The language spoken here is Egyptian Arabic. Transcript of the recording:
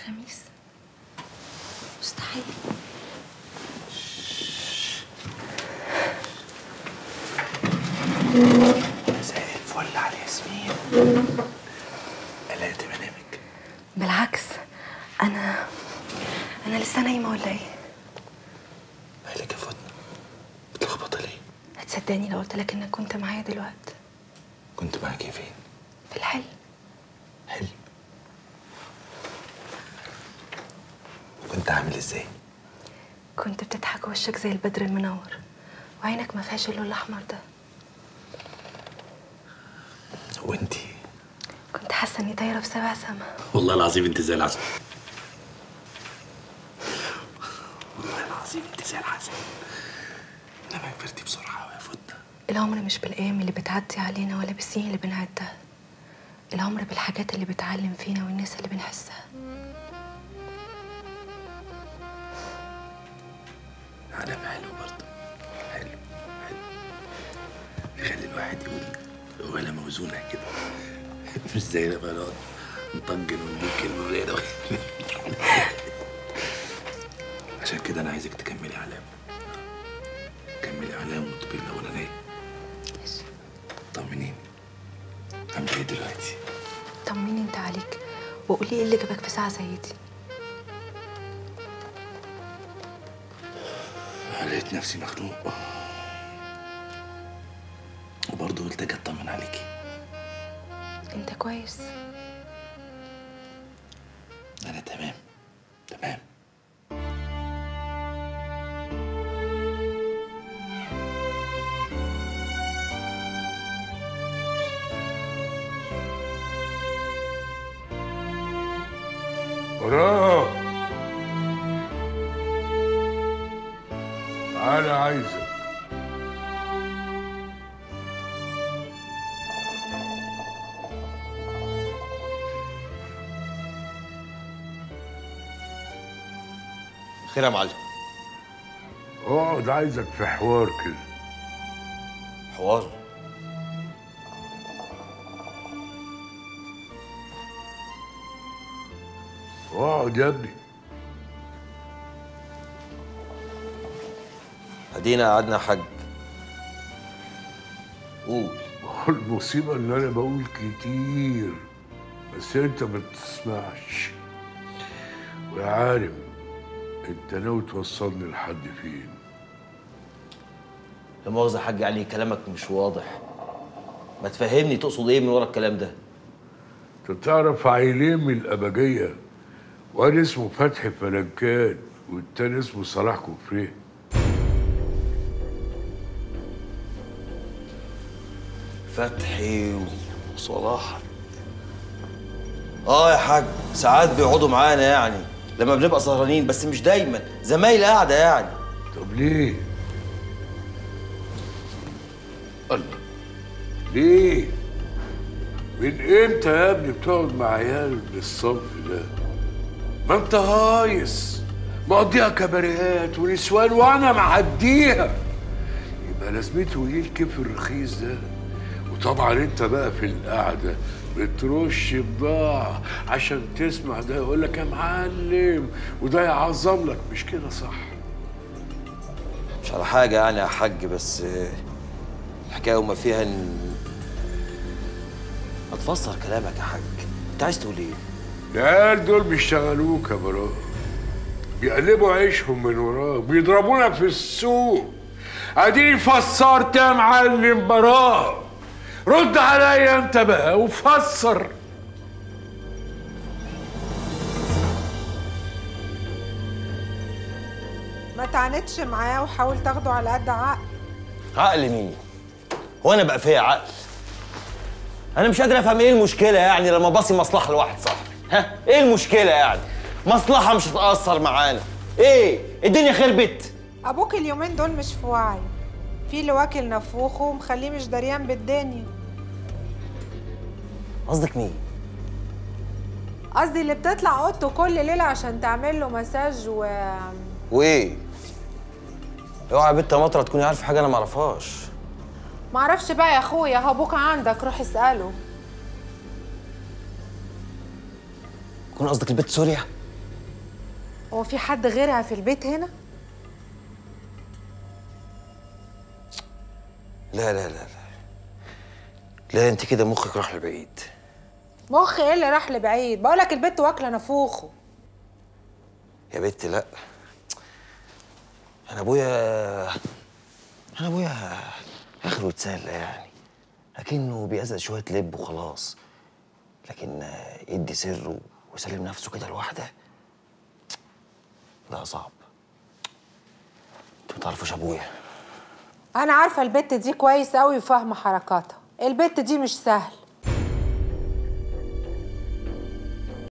خميس مستحيل مساء الفل على ياسمين قلقت منامك بالعكس انا انا لسه نايمه ولا ايه مالك يا فاطمه متلخبطه ليه هتصدقني لو قلت لك انك كنت معايا دلوقتي كنت معاكي فين في الحلم حلم وكنت عامل ازاي كنت بتضحك وشك زي البدر المنور وعينك ما فيهاش اللون الاحمر ده وانتي كنت حاسه اني طايره في سبع سما والله العظيم انت زي العسل والله العظيم انت زي العسل انما كبرتي بسرعه يا فاطمه العمر مش بالايام اللي بتعدي علينا ولا بالسنين اللي بنعدها العمر بالحاجات اللي بتعلم فينا والناس اللي بنحسها علم حلو برضه حلو حلو يخلي الواحد يقول ولا موزونة كده مش زي لما نقعد نطجن ونقول كلمة قليلة عشان كده أنا عايزك تكملي علام كملي علام وتبقي الأولانية طمنيني عاملة إيه دلوقتي؟ طمني انت عليك وقولي ايه اللي جابك في ساعه زي دي لقيت نفسي مخنوق وبرضه قلت اجي اطمن عليكي انت كويس انا تمام تمام براء أنا عايزك خير يا معلم اقعد عايزك في حوار كده حوار اقعد يا ابني ادينا قعدنا يا حاج قول هو المصيبة إن أنا بقول كتير بس أنت ما بتسمعش ويا عالم أنت ناوي توصلني لحد فين لا مؤاخذة يا حاج يعني كلامك مش واضح ما تفهمني تقصد ايه من ورا الكلام ده أنت تعرف عيلين من الأبجية واد اسمه فتحي فلنكان والتاني اسمه صلاح كفريه فتحي وصلاح اه يا حاج ساعات بيقعدوا معانا يعني لما بنبقى سهرانين بس مش دايما زمايل قاعده يعني طب ليه؟ الله ليه؟ من امتى يا ابني بتقعد مع عيال بالصنف ده؟ ما انت هايص مقضيها كباريهات ونسوان وانا معديها يبقى لازمته ايه الكيف الرخيص ده؟ وطبعا انت بقى في القعده بترش بضاعة عشان تسمع ده يقول لك يا معلم وده يعظم لك مش كده صح؟ مش على حاجه يعني يا حاج بس آه، الحكايه وما فيها ان ما تفسر كلامك يا حاج انت عايز تقول ايه العيال دول بيشتغلوك يا براء بيقلبوا عيشهم من وراك بيضربونا في السوق اديني فسرت يا معلم براء رد عليا انت بقى وفسر ما تعاندش معاه وحاول تاخده على قد عقل عقل مين هو انا بقى فيا عقل انا مش قادر افهم ايه المشكله يعني لما باصي مصلحه لواحد صاحبي ها ايه المشكله يعني مصلحه مش هتاثر معانا ايه الدنيا خربت ابوك اليومين دول مش في وعي في اللي واكل نفوخه ومخليه مش دريان بالدنيا قصدك مين قصدي اللي بتطلع اوضته كل ليله عشان تعمل له مساج و وايه اوعى يا بنت يا مطره تكوني عارفه حاجه انا ما اعرفهاش معرفش بقى يا اخويا هو ابوك عندك روح اساله يكون قصدك البنت سوريا هو في حد غيرها في البيت هنا لا لا لا لا لا انت كده مخك راح لبعيد مخ ايه اللي راح لبعيد بقولك البت واكله نافوخه يا بنت لا انا ابويا انا ابويا اخره يتسلى يعني لكنه بيأذى شويه لب وخلاص لكن يدي سره ويسلم نفسه كده لوحده لا صعب انتوا ما تعرفوش ابويا انا عارفه البت دي كويس قوي وفاهمه حركاتها البت دي مش سهل